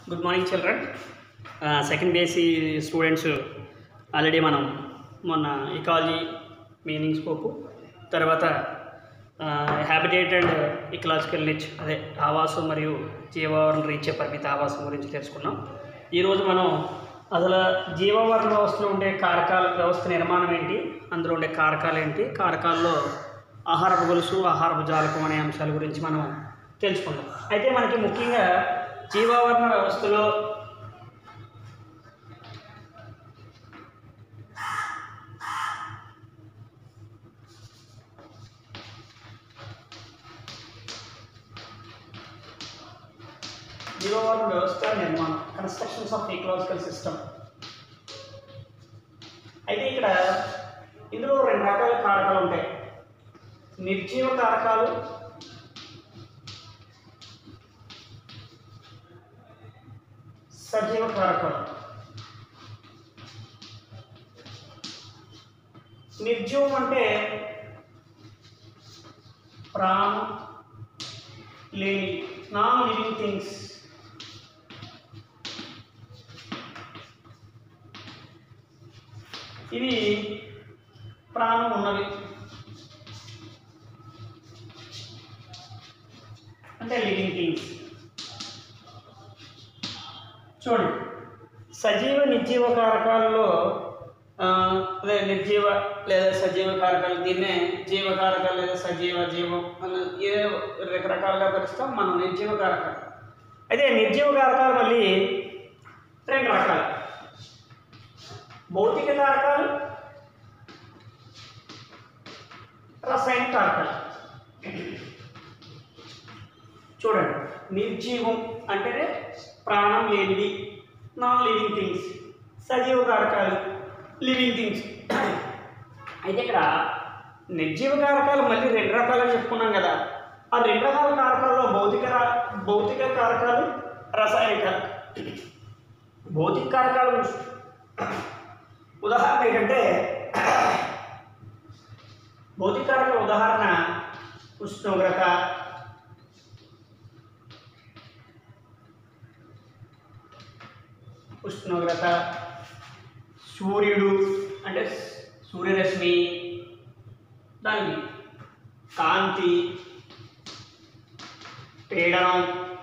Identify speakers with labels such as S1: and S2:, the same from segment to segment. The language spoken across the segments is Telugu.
S1: గుడ్ మార్నింగ్ చిల్డ్రన్ సెకండ్ బేసి స్టూడెంట్స్ ఆల్రెడీ మనం మొన్న ఇకాలజీ మీనింగ్ స్కోపు తర్వాత హ్యాబిటేట్ అండ్ ఇకలాజికల్ నిచ్ అదే ఆవాసం మరియు జీవావరణ రీత్యా పరిమిత ఆవాసం గురించి తెలుసుకున్నాం ఈరోజు మనం అసలు జీవావరణ వ్యవస్థలో ఉండే కారకాల వ్యవస్థ నిర్మాణం ఏంటి అందులో ఉండే కారకాలు ఏంటి కారకాల్లో ఆహారపు గొలుసు ఆహారపు జాలకం అనే అంశాల గురించి మనం తెలుసుకుందాం అయితే మనకి ముఖ్యంగా జీవావరణ వ్యవస్థలో జీవావరణ వ్యవస్థ నిర్మాణం కన్స్ట్రక్షన్స్ ఆఫ్ ఈకలాజికల్ సిస్టమ్ అయితే ఇక్కడ ఇందులో రెండు రకాల కారకాలు ఉంటాయి నిర్జీవ కారకాలు సజీవ కారకాలు నిర్జీవం అంటే ప్రాణం లేని నాన్ లివింగ్ థింగ్స్ ఇవి ప్రాణం ఉన్నవి అంటే లివింగ్ థింగ్స్ చూడండి సజీవ నిర్జీవ కారకాలలో ఆ, అదే నిర్జీవ లేదా సజీవ కారకాలు దీన్నే జీవ కారకాలు లేదా సజీవ జీవం అని ఏ రకరకాలుగా పిలుస్తాం మనం నిర్జీవ కారకాలు అయితే నిర్జీవ కారకాలు మళ్ళీ రెండు రకాలు భౌతిక కారకాలు రసాయన కారకాలు చూడండి నిర్జీవం అంటేనే ప్రాణం లేనివి నాన్ లివింగ్ థింగ్స్ సజీవ కారకాలు లివింగ్ థింగ్స్ అయితే ఇక్కడ నిర్జీవ కారకాలు మళ్ళీ రెండు రకాలని చెప్పుకున్నాం కదా ఆ రెండు రకాల కారకాల్లో భౌతిక రా- భౌతిక కారకాలు రసాయనిక భౌతిక కారకాలు ఉదాహరణ ఏంటంటే భౌతిక కారకాల ఉదాహరణ ఉష్ణోగ్రత ఉష్ణోగ్రత సూర్యుడు అంటే సూర్యరశ్మి దానికి కాంతి పీడనం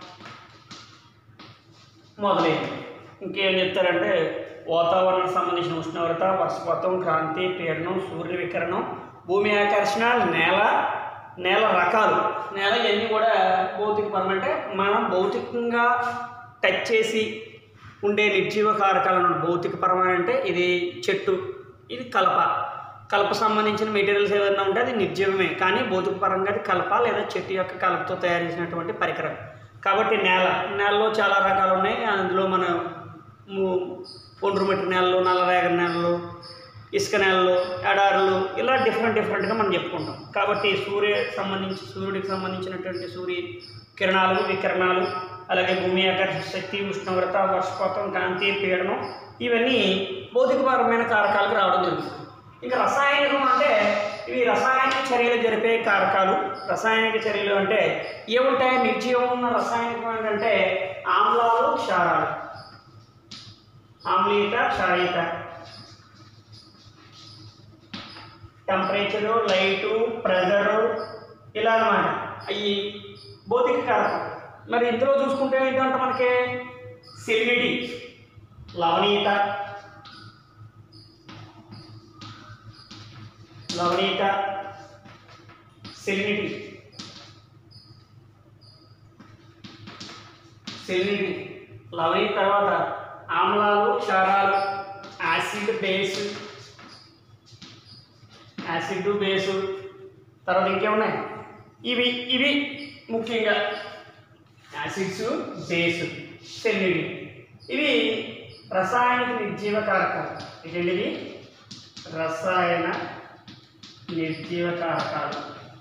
S1: మొదలైనవి ఇంకేం చెప్తారంటే వాతావరణం సంబంధించిన ఉష్ణోగ్రత వర్షపాతం క్రాంతి పీడనం సూర్య వికిరణం భూమి ఆకర్షణ నేల నేల రకాలు నేల ఇవన్నీ కూడా భౌతికపరం అంటే మనం భౌతికంగా టచ్ చేసి ఉండే నిర్జీవ కారకాలను భౌతికపరమైన అంటే ఇది చెట్టు ఇది కలప కలప సంబంధించిన మెటీరియల్స్ ఏదైనా ఉంటే అది నిర్జీవమే కానీ భౌతికపరంగా అది కలప లేదా చెట్టు యొక్క కలపతో తయారు చేసినటువంటి పరికరం కాబట్టి నేల నేలలో చాలా రకాలు ఉన్నాయి అందులో మన ము- ఒండ్రు మట్టి నేలలు నల్లరేగడి నేలలు ఇసుక నేలలు ఎడారులు ఇలా డిఫరెంట్ డిఫరెంట్గా మనం చెప్పుకుంటాం కాబట్టి సూర్య సంబంధించి సూర్యుడికి సంబంధించినటువంటి సూర్య కిరణాలు వికిరణాలు అలాగే భూమి ఆకర్షణ శక్తి ఉష్ణోగ్రత వర్షపాతం కాంతి పీడనం ఇవన్నీ భౌతికపరమైన కారకాలకు రావడం జరుగుతుంది ఇంకా రసాయనికం అంటే ఇవి రసాయనిక చర్యలు జరిపే కారకాలు రసాయనిక చర్యలు అంటే ఏముంటాయి నిర్జీవం ఉన్న రసాయనికం ఏంటంటే ఆమ్లాలు క్షారాలు ఆమ్లీయత క్షారీయత టెంపరేచరు లైటు ప్రెజరు ఇలా అన్నమాట అవి భౌతిక కారకం మరి ఇందులో చూసుకుంటే ఏంటంటే మనకి సెలినిటీ లవణీయత లవణీయత సెలినిటీ సెలినిటీ లవణీయత తర్వాత ఆమ్లాలు క్షారాలు యాసిడ్ బేస్ యాసిడ్ బేసు తర్వాత ఇంకేమున్నాయి ఇవి ఇవి ముఖ్యంగా యాసిడ్స్ బేసు సెల్యుడి ఇవి రసాయనిక నిర్జీవ కారకాలు ఏంటండి రసాయన నిర్జీవ కారకాలు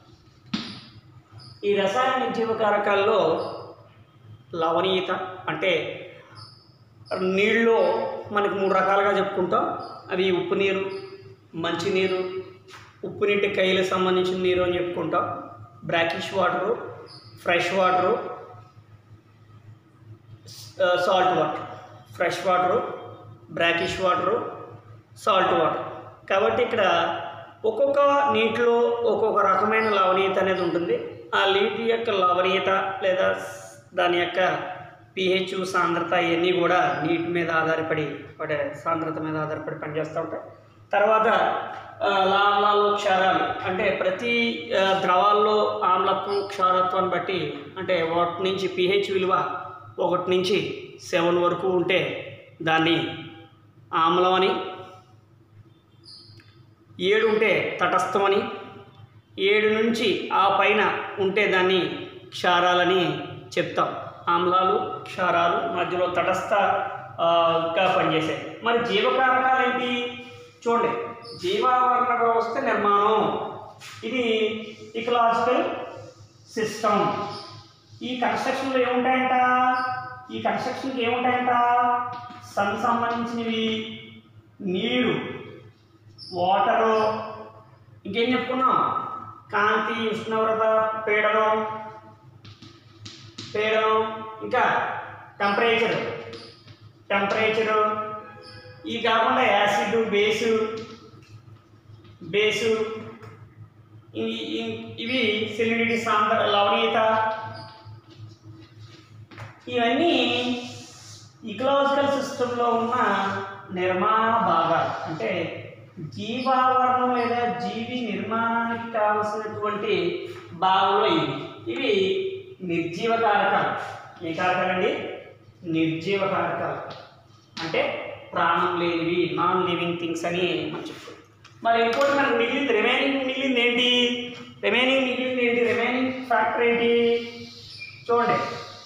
S1: ఈ రసాయన నిర్జీవ కారకాల్లో లవణీయత అంటే నీళ్ళలో మనకి మూడు రకాలుగా చెప్పుకుంటాం అవి ఉప్పు నీరు మంచినీరు ఉప్పు నీటి కైలకు సంబంధించిన నీరు అని చెప్పుకుంటాం brackish water fresh water salt water fresh water brackish water salt water కాబట్టి ఇక్కడ ఒక్కొక్క నీటిలో ఒక్కొక్క రకమైన లవణీయత అనేది ఉంటుంది ఆ నీటి యొక్క లవణీయత లేదా దాని యొక్క పిహెచ్ సాంద్రత ఇవన్నీ కూడా నీటి మీద ఆధారపడి వాటి సాంద్రత మీద ఆధారపడి పనిచేస్తూ ఉంటాయి తర్వాత ఆ, లాభాలు క్షారాలు అంటే ప్రతి ఆ, ద్రవాల్లో ఆమ్లత్వం క్షారత్వాన్ని బట్టి అంటే ఒకటి నుంచి పిహెచ్ విలువ ఒకటి నుంచి సెవెన్ వరకు ఉంటే దాన్ని ఆమ్లం అని ఏడు ఉంటే తటస్థం అని ఏడు నుంచి ఆ పైన ఉంటే దాన్ని క్షారాలని చెప్తాం ఆమ్లాలు క్షారాలు మధ్యలో తటస్థ ఆ, గా పనిచేసాయి మరి జీవకారకాలు ఏంటి చూడండి జీవావరణ వ్యవస్థ నిర్మాణం ఇది ఇకలాజికల్ సిస్టమ్ ఈ కన్స్ట్రక్షన్లో ఏముంటాయంట ఈ కన్స్ట్రక్షన్కి ఏముంటాయంట సన్ సంబంధించినవి నీరు వాటరు ఇంకేం చెప్పుకున్నాం కాంతి ఉష్ణోగ్రత పీడనం పీడనం ఇంకా టెంపరేచర్ టెంపరేచరు ఇవి కాకుండా యాసిడ్ బేసు బేసు ఇవి ఇవి- ఇవి సెల్యుడిటీ సాంద్ర లవణీయత ఇవన్నీ ఇకలాజికల్ సిస్టంలో ఉన్న నిర్మాణ భాగాలు అంటే జీవావరణం లేదా జీవి నిర్మాణానికి కావలసినటువంటి భాగంలో ఇవి ఇవి నిర్జీవ కారకాలు ఏ కారకాలండి నిర్జీవ కారకాలు అంటే ప్రాణం లేనివి నాన్ లివింగ్ థింగ్స్ అని మనం చెప్పుకోవాలి మరి ఇంకోటి మనకు మిగిలింది రిమైనింగ్ మిగిలింది ఏంటి రిమైనింగ్ మిగిలింది ఏంటి రిమైనింగ్ ఫ్యాక్టర్ ఏంటి చూడండి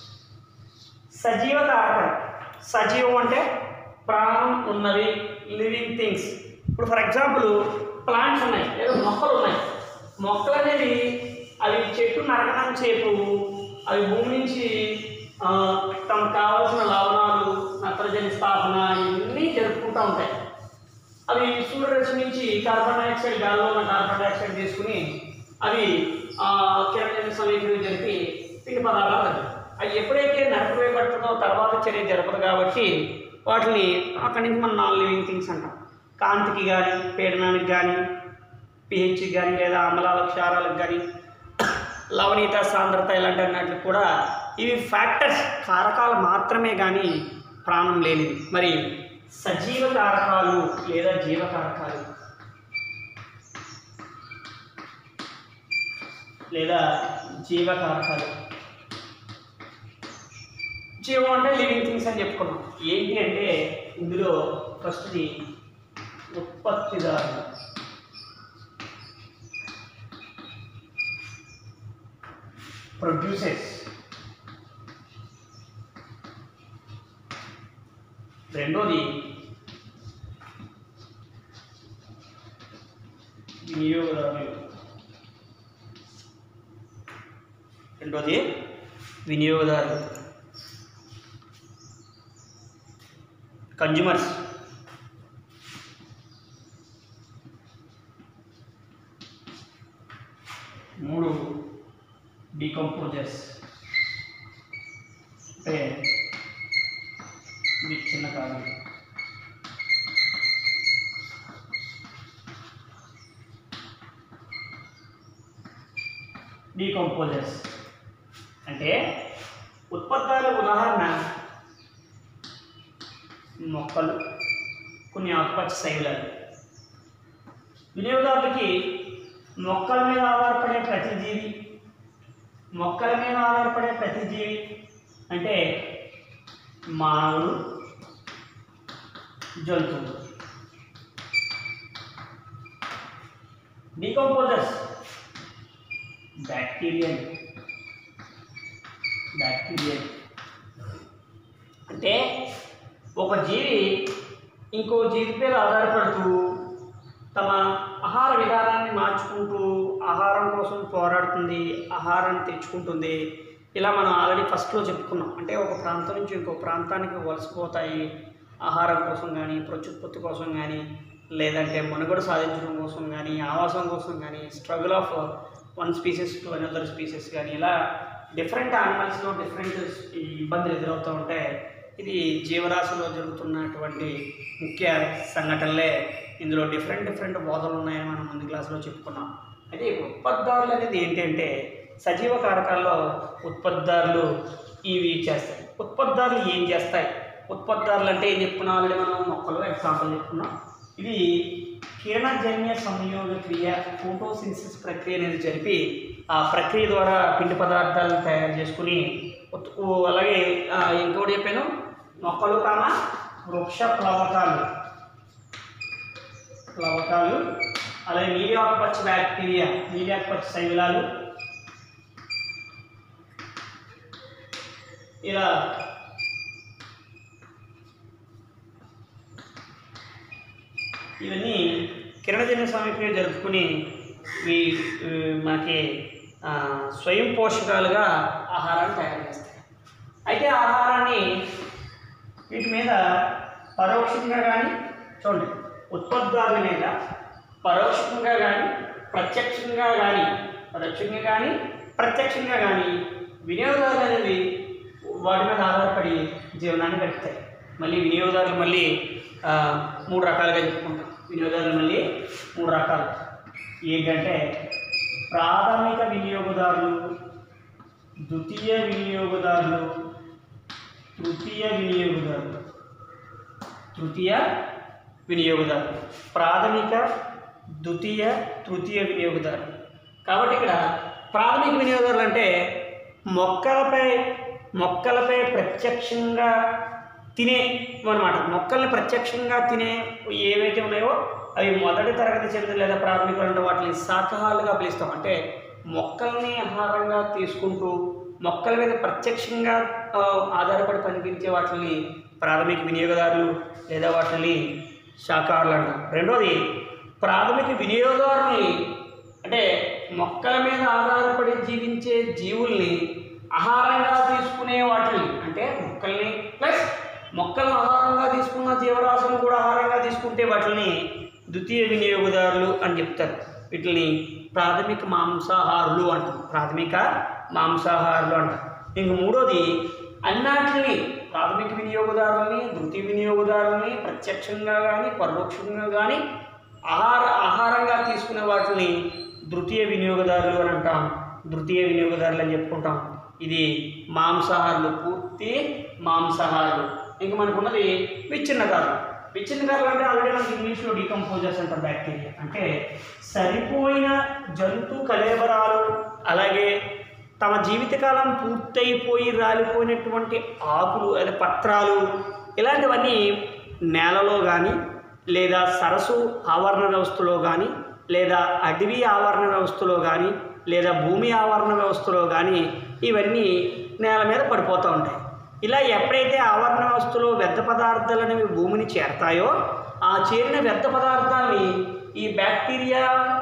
S1: సజీవ కారకం సజీవం అంటే ప్రాణం ఉన్నవి లివింగ్ థింగ్స్ ఇప్పుడు ఫర్ ఎగ్జాంపుల్ ప్లాంట్స్ ఉన్నాయి లేదా మొక్కలు ఉన్నాయి మొక్కలు అనేవి అవి చెట్టు నరకడం సేపు అవి భూమి నుంచి ఆ, తమకు కావాల్సిన లవణాలు నత్రజని స్థాపన ఇవన్నీ జరుపుకుంటూ ఉంటాయి అవి సూర్యరశ్మి నుంచి కార్బన్ డైఆక్సైడ్ గాలిలో ఉన్న కార్బన్ డైఆక్సైడ్ తీసుకుని అవి ఆ, కిరణజన్య సమీకరణ జరిపి పిండి పదార్థాలు అవుతాయి. అవి ఎప్పుడైతే నరకవేయబడుతుందో తర్వాత చర్య జరపదు కాబట్టి వాటిని అక్కడి నుంచి మనం నాన్ లివింగ్ థింగ్స్ అంటాం కాంతికి కానీ పీడనానికి కానీ పిహెచ్కి కానీ లేదా అమలాల క్షారాలకు కానీ లవణీయత సాంద్రత ఇలాంటి అన్నట్లు కూడా ఇవి ఫ్యాక్టర్స్ కారకాలు మాత్రమే కానీ ప్రాణం లేనివి మరి సజీవ కారకాలు లేదా జీవ కారకాలు లేదా జీవ కారకాలు జీవం అంటే లివింగ్ థింగ్స్ అని చెప్పుకున్నాం ఏంటి అంటే ఇందులో ఫస్ట్ది ఉత్పత్తిదారులు ప్రొడ్యూసర్స్ రెండోది వినియోగదారులు రెండోది వినియోగదారులు కన్జ్యూమర్స్ మూడు డీకంపోజర్స్ అంటే ఇది చిన్న కాదు డీకంపోజర్స్ అంటే ఉత్పత్తుల ఉదాహరణ మొక్కలు కొన్ని ఆకుపచ్చ శైలాలు వినియోగదారులకి మొక్కల మీద ఆధారపడే ప్రతి జీవి మొక్కల మీద ఆధారపడే ప్రతి జీవి అంటే మానవులు జంతువులు డీకంపోజర్స్ బ్యాక్టీరియల్ బ్యాక్టీరియల్ అంటే ఒక జీవి ఇంకో జీవి మీద ఆధారపడుతూ తమ ఆహార విధానాన్ని మార్చుకుంటూ ఆహారం కోసం పోరాడుతుంది ఆహారాన్ని తెచ్చుకుంటుంది ఇలా మనం ఆల్రెడీ ఫస్ట్లో చెప్పుకున్నాం అంటే ఒక ప్రాంతం నుంచి ఇంకో ప్రాంతానికి వలసపోతాయి ఆహారం కోసం కానీ ప్రత్యుత్పత్తి కోసం కానీ లేదంటే మనుగడ సాధించడం కోసం కానీ ఆవాసం కోసం కానీ struggle of one species to another species కానీ ఇలా డిఫరెంట్ యానిమల్స్లో డిఫరెంట్ ఇబ్బందులు ఎదురవుతూ ఉంటే ఇది జీవరాశిలో జరుగుతున్నటువంటి ముఖ్య సంఘటనలే ఇందులో డిఫరెంట్ డిఫరెంట్ బోధలు ఉన్నాయని మనం ముందు క్లాసులో చెప్పుకున్నాం అయితే ఈ ఉత్పత్తిదారులు అనేది ఏంటంటే సజీవ కారకాల్లో ఉత్పత్తిదారులు ఇవి చేస్తాయి ఉత్పత్తిదారులు ఏం చేస్తాయి ఉత్పత్తిదారులు అంటే ఏం చెప్పుకున్నాం ఆల్రెడీ మనం మొక్కలు ఎగ్జాంపుల్ చెప్పుకున్నాం ఇది కిరణజన్య సంయోగ క్రియ ఫోటోసిన్సిస్ ప్రక్రియ అనేది జరిపి ఆ ప్రక్రియ ద్వారా పిండి పదార్థాలను తయారు చేసుకుని ఉత్- ఓ- అలాగే ఆ, ఇంకోటి చెప్పాను మొక్కలు కామ వృక్ష ప్లవకాలు ప్లవకాలు అలాగే నీలి ఆకుపచ్చ బ్యాక్టీరియా నీలి ఆకుపచ్చ శైలాలు ఇలా ఇవన్నీ కిరణజన్య సమీపంలో జరుపుకుని ఈ ఈ మనకి ఆ, స్వయం పోషకాలుగా ఆహారాన్ని తయారు చేస్తాయి అయితే ఆ ఆహారాన్ని వీటి మీద పరోక్షంగా కానీ చూడండి ఉత్పత్తిదారుల మీద పరోక్షంగా కానీ ప్రత్యక్షంగా కానీ పరోక్షంగా కానీ ప్రత్యక్షంగా కానీ వినియోగదారులు అనేది వాటి మీద ఆధారపడి జీవనాన్ని గడుపుతాయి మళ్ళీ వినియోగదారులు మళ్ళీ ఆ, మూడు రకాలుగా చెప్పుకుంటాం వినియోగదారులు మళ్ళీ మూడు రకాలు ఏంటంటే ప్రాథమిక వినియోగదారులు ద్వితీయ వినియోగదారులు తృతీయ వినియోగదారులు తృతీయ వినియోగదారులు ప్రాథమిక ద్వితీయ తృతీయ వినియోగదారులు కాబట్టి ఇక్కడ ప్రాథమిక వినియోగదారులు అంటే మొక్కలపై మొక్కలపై ప్రత్యక్షంగా తినే అనమాట మొక్కల్ని ప్రత్యక్షంగా తినే ఏవైతే ఉన్నాయో అవి మొదటి తరగతి చెందిన లేదా ప్రాథమిక అంటే వాటిని శాఖాహాలుగా పిలుస్తాం అంటే మొక్కల్ని ఆహారంగా తీసుకుంటూ మొక్కల మీద ప్రత్యక్షంగా ఆ, ఆధారపడి పనిపించే వాటిని ప్రాథమిక వినియోగదారులు లేదా వాటిని శాఖాహారులు అంటారు రెండోది ప్రాథమిక వినియోగదారుల్ని అంటే మొక్కల మీద ఆధారపడి జీవించే జీవుల్ని ఆహారంగా తీసుకునే వాటిని అంటే మొక్కల్ని ప్లస్ మొక్కలను ఆహారంగా తీసుకున్న జీవరాశులను కూడా ఆహారంగా తీసుకుంటే వాటిని ద్వితీయ వినియోగదారులు అని చెప్తారు వీటిని ప్రాథమిక మాంసాహారులు అంటారు ప్రాథమిక మాంసాహారులు అంటారు ఇంక మూడోది అన్నాటిని ప్రాథమిక వినియోగదారుల్ని ద్వితీయ వినియోగదారుల్ని ప్రత్యక్షంగా కానీ పరోక్షంగా కానీ ఆహార ఆహారంగా తీసుకునే వాటిని ద్వితీయ వినియోగదారులు అని అంటాం ద్వితీయ వినియోగదారులు అని చెప్పుకుంటాం ఇది మాంసాహారులు పూర్తి మాంసాహారులు ఇంక మనకున్నది విచ్ఛిన్నకారులు విచ్ఛిన్నకారులు అంటే ఆల్రెడీ మనకి ఇంగ్లీష్లో డీకంపోజర్స్ అంటారు బ్యాక్టీరియా అంటే సరిపోయిన జంతు కలేబరాలు అలాగే తమ జీవితకాలం పూర్తయిపోయి రాలిపోయినటువంటి ఆకులు అదే పత్రాలు ఇలాంటివన్నీ నేలలో కానీ లేదా సరస్సు ఆవరణ వ్యవస్థలో కానీ లేదా అడవి ఆవరణ వ్యవస్థలో కానీ లేదా భూమి ఆవరణ వ్యవస్థలో కానీ ఇవన్నీ నేల మీద పడిపోతూ ఉంటాయి ఇలా ఎప్పుడైతే ఆవరణ వ్యవస్థలో వ్యర్థ పదార్థాలు అనేవి భూమిని చేరతాయో ఆ చేరిన వ్యర్థ పదార్థాలని ఈ బ్యాక్టీరియా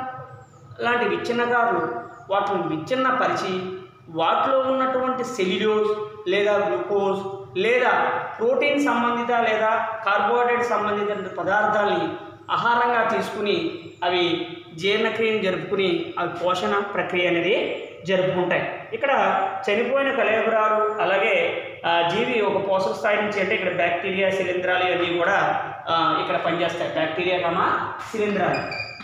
S1: లాంటి విచ్ఛిన్నకారులు వాటిని విచ్ఛిన్నపరిచి వాటిలో ఉన్నటువంటి సెల్యులోజ్ లేదా గ్లూకోజ్ లేదా ప్రోటీన్ సంబంధిత లేదా కార్బోహైడ్రేట్ సంబంధిత పదార్థాలని ఆహారంగా తీసుకుని అవి జీర్ణక్రియను జరుపుకుని అవి పోషణ ప్రక్రియ అనేది జరుపుకుంటాయి ఇక్కడ చనిపోయిన కలేబరాలు అలాగే ఆ, జీవి ఒక పోషక స్థాయి నుంచి అంటే ఇక్కడ బ్యాక్టీరియా శిలీంధ్రాలు ఇవన్నీ కూడా ఆ, ఇక్కడ పనిచేస్తాయి బ్యాక్టీరియా కమా శిలీంధ్రాలు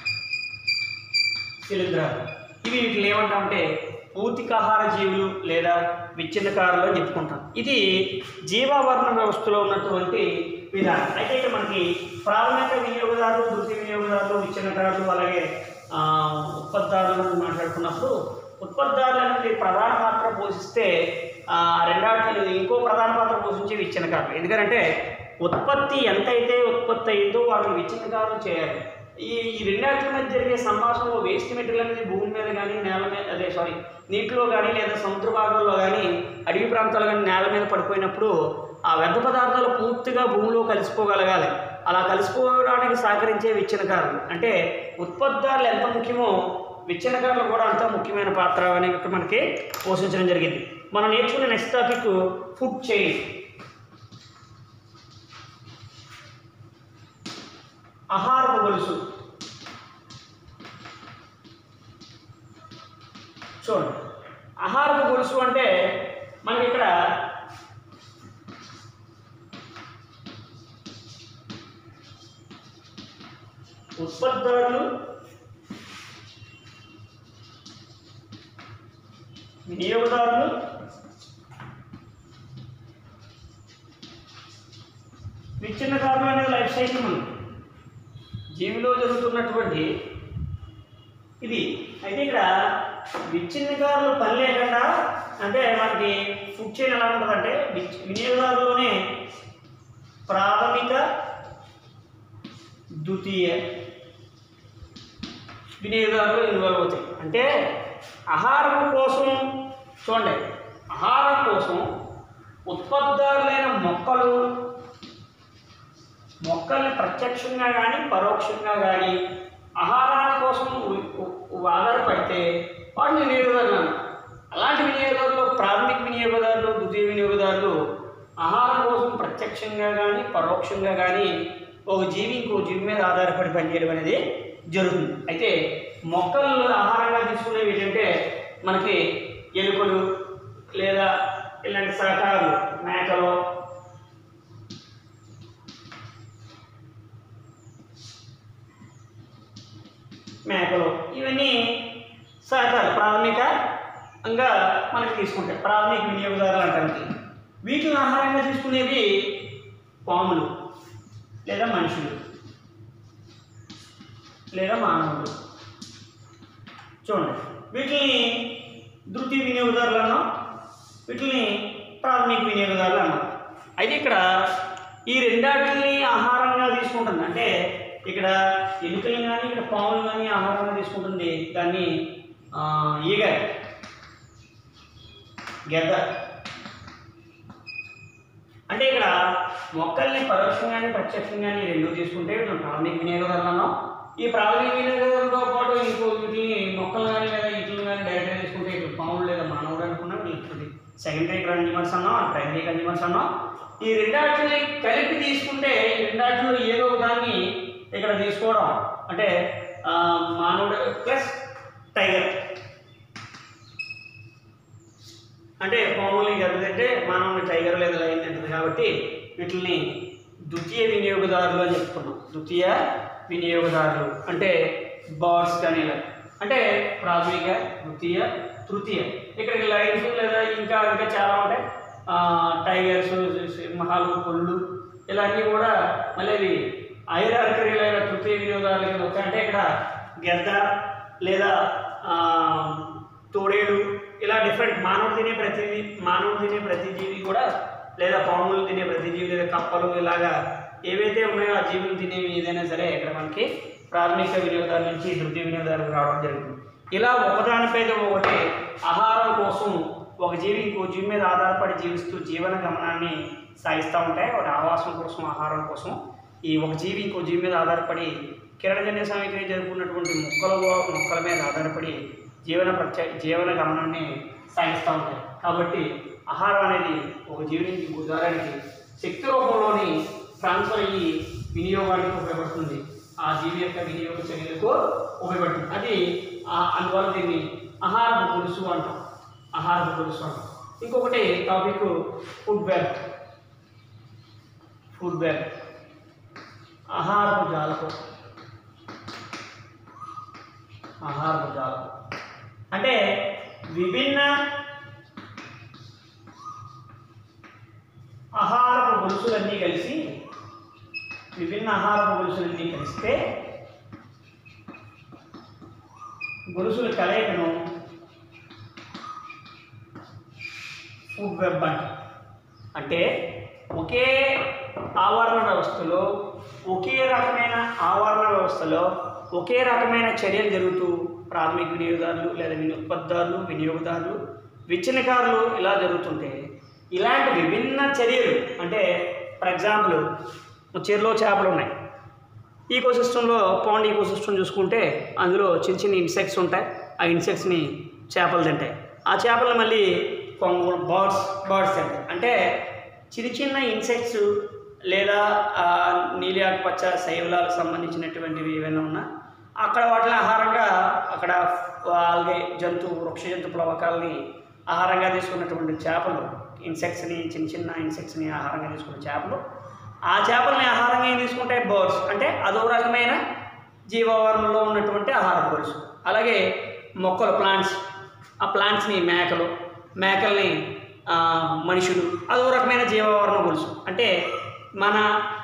S1: శిలీంధ్రాలు ఇవి వీటిని ఏమంటామంటే భౌతికాహార జీవులు లేదా విచ్ఛిన్నకారులు అని చెప్పుకుంటాం ఇది జీవావరణ వ్యవస్థలో ఉన్నటువంటి విధానం అయితే ఇక్కడ మనకి ప్రాథమిక వినియోగదారులు ద్వితీయ వినియోగదారులు విచ్ఛిన్నకారులు అలాగే ఆ, ఉత్పత్తిదారులు మనం మాట్లాడుకున్నప్పుడు ఉత్పత్తిదారులు అనేది ప్రధాన పాత్ర పోషిస్తే ఆ రెండాటి ఇంకో ప్రధాన పాత్ర పోషించే విచ్ఛిన్నకారులు ఎందుకంటే ఉత్పత్తి ఎంతైతే ఉత్పత్తి అయిందో వాటిని విచ్ఛిన్నకారులు చేయాలి ఈ ఈ రెండాటి మధ్య జరిగే సంభాషణలో వేస్ట్ మెటీరియల్ అనేది భూమి మీద కానీ నేల మీద అదే సారీ నీటిలో కానీ లేదా సముద్ర భాగంలో కానీ అడవి ప్రాంతాలు కానీ నేల మీద పడిపోయినప్పుడు ఆ వ్యర్థ పదార్థాలు పూర్తిగా భూమిలో కలిసిపోగలగాలి అలా కలిసిపోవడానికి సహకరించే విచ్ఛిన్నకారులు అంటే ఉత్పత్తిదారులు ఎంత ముఖ్యమో విచ్ఛిన్నకారులు కూడా అంత ముఖ్యమైన పాత్ర అనేది మనకి పోషించడం జరిగింది మనం నేర్చుకునే నెక్స్ట్ టాపిక్ ఫుడ్ చైన్ ఆహారపు గొలుసు చూడండి ఆహారపు గొలుసు అంటే మనకి ఇక్కడ ఉత్పత్తిదారులు వినియోగదారులు విచ్ఛిన్నకారులు అనేది లైఫ్ సైకిల్ మనకి జీవిలో జరుగుతున్నటువంటి ఇది అయితే ఇక్కడ విచ్ఛిన్నకారులు పని లేకుండా అంటే మనకి ఫుడ్ చైన్ ఎలా ఉంటుందంటే విచ్- వినియోగదారులోనే ప్రాథమిక ద్వితీయ వినియోగదారులు ఇన్వాల్వ్ అవుతాయి అంటే ఆహారం కోసం చూడండి ఆహారం కోసం ఉత్పత్తిదారులైన మొక్కలు మొక్కల్ని ప్రత్యక్షంగా కానీ పరోక్షంగా కానీ ఆహారాల కోసం ఉ- ఉ- ఆధారపడితే వాటిని వినియోగదారులు అన్నారు అలాంటి వినియోగదారులు ప్రాథమిక వినియోగదారులు ద్వితీయ వినియోగదారులు ఆహారం కోసం ప్రత్యక్షంగా కానీ పరోక్షంగా కానీ ఒక జీవి ఇంకో జీవి మీద ఆధారపడి పనిచేయడం అనేది జరుగుతుంది అయితే మొక్కలు ఆహారంగా తీసుకునేవి ఏంటంటే మనకి ఎలుకలు లేదా ఇలాంటి సహకారాలు మేకలు మేకలు ఇవన్నీ సహకారం ప్రాథమికంగా మనకి తీసుకుంటాయి ప్రాథమిక వినియోగదారులు అంటానికి వీటిని ఆహారంగా తీసుకునేవి పాములు లేదా మనుషులు లేదా మానవులు చూడండి వీటిని ద్వితీయ వినియోగదారులు అన్నాం వీటిని ప్రాథమిక వినియోగదారులు అన్నాం అయితే ఇక్కడ ఈ రెండాటిని ఆహారంగా తీసుకుంటుంది అంటే ఇక్కడ ఎలుకలు కానీ ఇక్కడ పాములు కానీ ఆహారంగా తీసుకుంటుంది దాన్ని ఆ, ఈగ గెద్ద అంటే ఇక్కడ మొక్కల్ని పరోక్షంగాని ప్రత్యక్షంగాని రెండు తీసుకుంటే వీటిని ప్రాథమిక వినియోగదారులు అన్నాం ఈ ప్రాథమిక వినియోగదారులతో పాటు ఇంకో వీటిని మొక్కలు కానీ లేదా వీటిని కానీ డైరెక్ట్గా తీసుకుంటే ఇటు పాములు లేదా మానవుడు అనుకున్నా వీటికి సెకండరీ కన్జ్యూమర్స్ అన్నాం ప్రైమరీ కన్జ్యూమర్స్ అన్నాం ఈ రెండాటిని కలిపి తీసుకుంటే ఈ రెండాటిలో ఏదో ఒక దాన్ని ఇక్కడ తీసుకోవడం అంటే ఆ, మానవుడు ప్లస్ టైగర్ అంటే పాముల్ని గద్దదంటే మానవుని టైగర్ లేదా లైన్ తింటుంది కాబట్టి వీటిని ద్వితీయ వినియోగదారులు అని చెప్పుకున్నాం ద్వితీయ వినియోగదారులు అంటే బర్డ్స్ కానీ ఇలా అంటే ప్రాథమిక ద్వితీయ తృతీయ ఇక్కడికి లైన్స్ లేదా ఇంకా ఇంకా చాలా ఉంటాయి ఆ, టైగర్స్ సింహాలు పుళ్ళు ఇలా అన్నీ కూడా మళ్ళీ అవి ఐరార్కరీ లేదా తృతీయ వినియోగదారుల కింద వస్తాయి అంటే ఇక్కడ గెద్ద లేదా ఆ, తోడేలు ఇలా డిఫరెంట్ మానవుడు తినే ప్రతి మానవుడు తినే ప్రతి జీవి కూడా లేదా పాములు తినే ప్రతి జీవి లేదా కప్పలు ఇలాగా ఏవైతే ఉన్నాయో ఆ జీవులు తినేవి ఏదైనా సరే ఇక్కడ మనకి ప్రాథమిక వినియోగదారుల నుంచి తృతీయ వినియోగదారులకు రావడం జరుగుతుంది ఇలా ఒకదానిపై ఒకటి ఆహారం కోసం ఒక జీవి ఇంకో జీవి మీద ఆధారపడి జీవిస్తూ జీవన గమనాన్ని సాగిస్తూ ఉంటాయి వాటి ఆవాసం కోసం ఆహారం కోసం ఈ ఒక జీవి ఇంకో జీవి మీద ఆధారపడి కిరణజన్య సమీకరణ జరుపుకున్నటువంటి మొక్కల మొక్కల మీద ఆధారపడి జీవన ప్రత్య జీవన గమనాన్ని సాగిస్తూ ఉంటాయి కాబట్టి ఆహారం అనేది ఒక జీవి నుంచి ఇంకో ఉదాహరణకి శక్తి రూపంలోని ట్రాన్స్ఫర్ అయ్యి వినియోగానికి ఉపయోగపడుతుంది ఆ జీవి యొక్క వినియోగ చర్యలకు ఉపయోగపడుతుంది అది ఆ- అందువల్ల దీన్ని ఆహారపు గొలుసు అంటాం ఆహారపు గొలుసు అంటాం ఇంకొకటి topic food web food web ఆహారపు జాలకు ఆహారపు జాలకు అంటే విభిన్న ఆహారపు గొలుసులన్నీ కలిసి విభిన్న ఆహారపు గొలుసులన్నీ కలిస్తే గొలుసుల కలయికను ఫుడ్ వెబ్ అంట అంటే ఒకే ఆవరణ వ్యవస్థలో ఒకే రకమైన ఆవరణ వ్యవస్థలో ఒకే రకమైన చర్యలు జరుగుతూ ప్రాథమిక వినియోగదారులు లేదా విని ఉత్పత్తిదారులు వినియోగదారులు విచ్ఛిన్నకారులు ఇలా జరుగుతుంటే ఇలాంటి విభిన్న చర్యలు అంటే ఫర్ ఎగ్జాంపుల్ చెరులో చేపలు ఉన్నాయి ఈకో సిస్టంలో పాండ్ ఈకో సిస్టమ్ చూసుకుంటే అందులో చిన్న చిన్న ఇన్సెక్ట్స్ ఉంటాయి ఆ ఇన్సెక్ట్స్ని చేపలు తింటాయి ఆ చేపలు మళ్ళీ కొంగు బర్డ్స్ బర్డ్స్ తింటాయి అంటే చిన్న చిన్న ఇన్సెక్ట్స్ లేదా ఆ, నీలి ఆకుపచ్చ శైవలాలకు సంబంధించినటువంటివి ఏవైనా ఉన్నా అక్కడ వాటిని ఆహారంగా అక్కడ వాళ్ళకి జంతు వృక్ష జంతు ప్లవకాలని ఆహారంగా తీసుకున్నటువంటి చేపలు ఇన్సెక్ట్స్ని చిన్న చిన్న ఇన్సెక్ట్స్ని ఆహారంగా తీసుకున్న చేపలు ఆ చేపల్ని ఆహారంగా ఏం తీసుకుంటాయి బర్డ్స్ అంటే అదో రకమైన జీవావరణలో ఉన్నటువంటి ఆహార గొలుసు అలాగే మొక్కలు ప్లాంట్స్ ఆ ప్లాంట్స్ని మేకలు మేకల్ని ఆ, మనుషులు అదో రకమైన జీవావరణ గొలుసు అంటే మన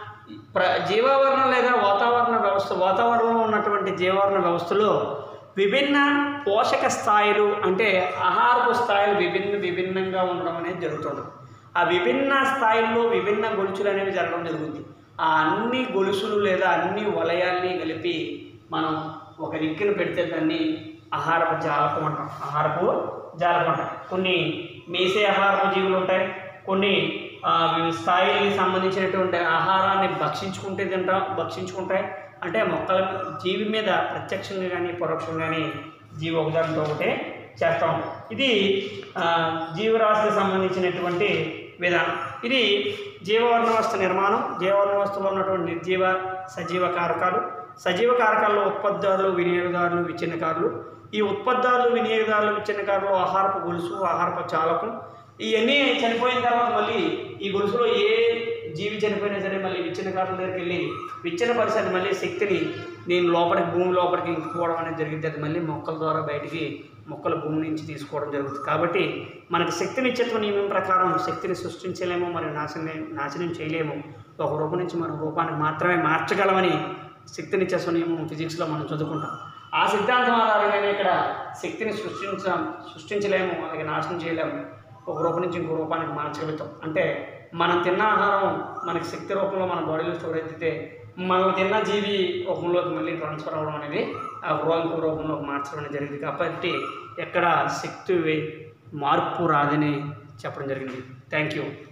S1: ప్ర జీవావరణ లేదా వాతావరణ వ్యవస్థ వాతావరణంలో ఉన్నటువంటి జీవావరణ వ్యవస్థలో విభిన్న పోషక స్థాయిలు అంటే ఆహారపు స్థాయిలు విభిన్న విభిన్నంగా ఉండడం అనేది జరుగుతుంది ఆ విభిన్న స్థాయిల్లో విభిన్న గొలుసులు అనేవి జరగడం జరుగుతుంది ఆ అన్ని గొలుసులు లేదా అన్ని వలయాల్ని కలిపి మనం ఒక దిక్కున పెడితే దాన్ని ఆహారపు జాలకం అంటాం ఆహారపు జాలకం అంటాం కొన్ని మేసే ఆహారపు జీవులు ఉంటాయి కొన్ని ఆ, వివిధ స్థాయికి సంబంధించినటువంటి ఆహారాన్ని భక్షించుకుంటే తింటాం భక్షించుకుంటాయి అంటే మొక్కల జీవి మీద ప్రత్యక్షంగా కానీ పరోక్షంగా కానీ జీవి ఒకదానితో ఒకటే చేస్తాం ఇది ఆ, జీవరాశికి సంబంధించినటువంటి విధానం ఇది జీవవర్ణ వ్యవస్థ నిర్మాణం జీవవర్ణ వ్యవస్థలో ఉన్నటువంటి నిర్జీవ సజీవ కారకాలు సజీవ కారకాల్లో ఉత్పత్తిదారులు వినియోగదారులు విచ్ఛిన్నకారులు ఈ ఉత్పత్తిదారులు వినియోగదారులు విచ్ఛిన్నకారులు ఆహారపు గొలుసు ఆహారపు చాలకం ఇవన్నీ చనిపోయిన తర్వాత మళ్ళీ ఈ గొలుసులో ఏ జీవి చనిపోయినా సరే మళ్ళీ విచ్ఛిన్నకారుల దగ్గరికి వెళ్ళి విచ్ఛిన్న పరిస్థితి మళ్ళీ శక్తిని నేను లోపలికి భూమి లోపలికి ఇంకిపోవడం అనేది జరిగింది అది మళ్ళీ మొక్కల ద్వారా బయటికి మొక్కల భూమి నుంచి తీసుకోవడం జరుగుతుంది కాబట్టి మనకి శక్తిని ఇచ్చేటువంటి నియమం ప్రకారం శక్తిని సృష్టించలేము మరియు నాశనం నాశనం చేయలేము ఒక రూపం నుంచి మరో రూపానికి మాత్రమే మార్చగలమని శక్తినిచ్చే నియమం ఫిజిక్స్లో మనం చదువుకుంటాం ఆ సిద్ధాంతం ఆధారంగానే ఇక్కడ శక్తిని సృష్టించ సృష్టించలేము అలాగే నాశనం చేయలేము ఒక రూపం నుంచి ఇంకో రూపానికి మార్చగలుగుతాం అంటే మనం తిన్న ఆహారం మనకి శక్తి రూపంలో మన బాడీలో స్టోర్ అయితే మనం తిన్న జీవి రూపంలోకి మళ్ళీ ట్రాన్స్ఫర్ అవ్వడం అనేది ఆ రూపం ఇంకో రూపంలోకి మార్చడం అనేది జరిగింది కాబట్టి ఎక్కడ శక్తి మార్పు రాదని చెప్పడం జరిగింది థ్యాంక్ యూ